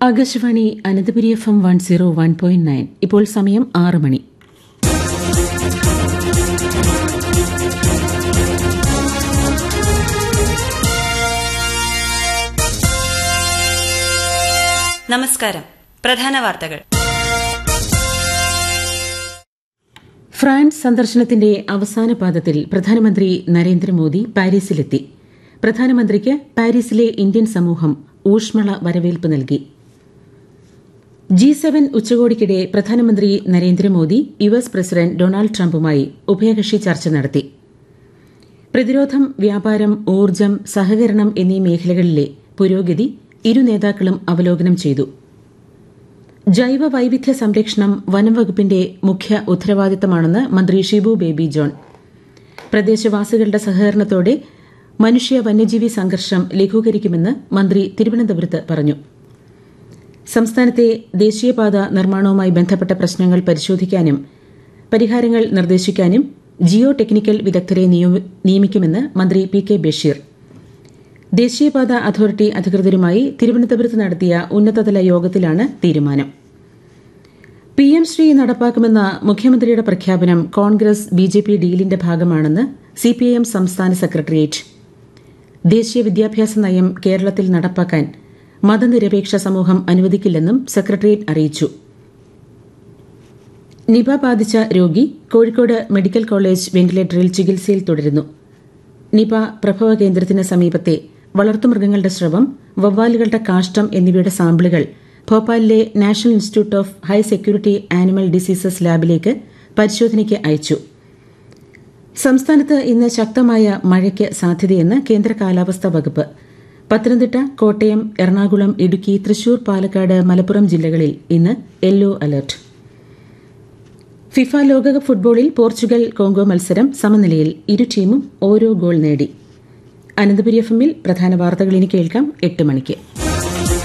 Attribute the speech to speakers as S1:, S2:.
S1: Akashvani Ananthapuri F M one zero one point nine ഇപ്പോൾ സമയം ആറ് മണി
S2: നമസ്കാരം പ്രധാന വാർത്തകൾ
S1: ഫ്രാൻസ് സന്ദർശനത്തിന്റെ അവസാന പാദത്തിൽ പ്രധാനമന്ത്രി നരേന്ദ്രമോദി പാരീസിലെത്തി പ്രധാനമന്ത്രിക്ക് പാരീസിലെ ഇന്ത്യൻ സമൂഹം ഊഷ്മള വരവേൽപ്പ് നൽകി ജി സെവൻ ഉച്ചകോടിക്കിടെ പ്രധാനമന്ത്രി Narendra Modi U S president Donald ട്രംപുമായി ഉഭയകക്ഷി ചർച്ച നടത്തി പ്രതിരോധം വ്യാപാരം ഊർജ്ജം സഹകരണം എന്നീ മേഖലകളിലെ പുരോഗതി ഇരു നേതാക്കളും അവലോകനം ചെയ്തു ജൈവ വൈവിധ്യ സംരക്ഷണം വനം വകുപ്പിന്റെ മുഖ്യ ഉത്തരവാദിത്തമാണെന്ന് മന്ത്രി ഷിബു ബേബി ജോൺ പ്രദേശവാസികളുടെ സഹകരണത്തോടെ മനുഷ്യ വന്യജീവി സംഘർഷം ലഘൂകരിക്കുമെന്ന് മന്ത്രി തിരുവനന്തപുരത്ത് പറഞ്ഞു സംസ്ഥാനത്തെ ദേശീയപാത നിർമ്മാണവുമായി ബന്ധപ്പെട്ട പ്രശ്നങ്ങൾ പരിശോധിക്കാനും പരിഹാരങ്ങൾ നിർദ്ദേശിക്കാനും ജിയോ ടെക്നിക്കൽ വിദഗ്ധരെ നിയമിക്കുമെന്ന് മന്ത്രി പി കെ ബഷീർ ദേശീയപാത അതോറിറ്റി അധികൃതരുമായി തിരുവനന്തപുരത്ത് നടത്തിയ ഉന്നതതല യോഗത്തിലാണ് തീരുമാനം പി എം ശ്രീ നടപ്പാക്കുമെന്ന മുഖ്യമന്ത്രിയുടെ പ്രഖ്യാപനം കോൺഗ്രസ് ബി ജെ പി ഡീലിന്റെ ഭാഗമാണെന്ന് സിപിഐഎം സംസ്ഥാന സെക്രട്ടേറിയറ്റ് ദേശീയ വിദ്യാഭ്യാസ നയം കേരളത്തിൽ നടപ്പാക്കാൻ മതനിരപേക്ഷ സമൂഹം അനുവദിക്കില്ലെന്നും സെക്രട്ടേറിയറ്റ് അറിയിച്ചു നിപ ബാധിച്ച രോഗി കോഴിക്കോട് മെഡിക്കൽ കോളേജ് വെന്റിലേറ്ററിൽ ചികിത്സയിൽ തുടരുന്നു നിപ പ്രഭവ കേന്ദ്രത്തിന് സമീപത്തെ വളർത്തുമൃഗങ്ങളുടെ സ്രവം വവ്വാലുകളുടെ കാഷ്ടം എന്നിവയുടെ സാമ്പിളുകൾ ഭോപ്പാലിലെ national institute of high security animal diseases ലാബിലേക്ക് പരിശോധനയ്ക്ക് അയച്ചു സംസ്ഥാനത്ത് ഇന്ന് ശക്തമായ മഴയ്ക്ക് സാധ്യതയെന്ന് കേന്ദ്ര കാലാവസ്ഥാ വകുപ്പ് പത്തനംതിട്ട കോട്ടയം എറണാകുളം ഇടുക്കി തൃശൂർ പാലക്കാട് മലപ്പുറം ജില്ലകളിൽ ഇന്ന് യെല്ലോ അലർട്ട് ഫിഫ ലോകകപ്പ് ഫുട്ബോളിൽ പോർച്ചുഗൽ കോങ്കോ മത്സരം സമനിലയിൽ ഇരു ടീമും ഓരോ ഗോൾ നേടി അനന്തപുരി എഫ് എമ്മിൽ പ്രധാന വാർത്തകൾ ഇനി കേൾക്കാം എട്ട് മണിക്ക്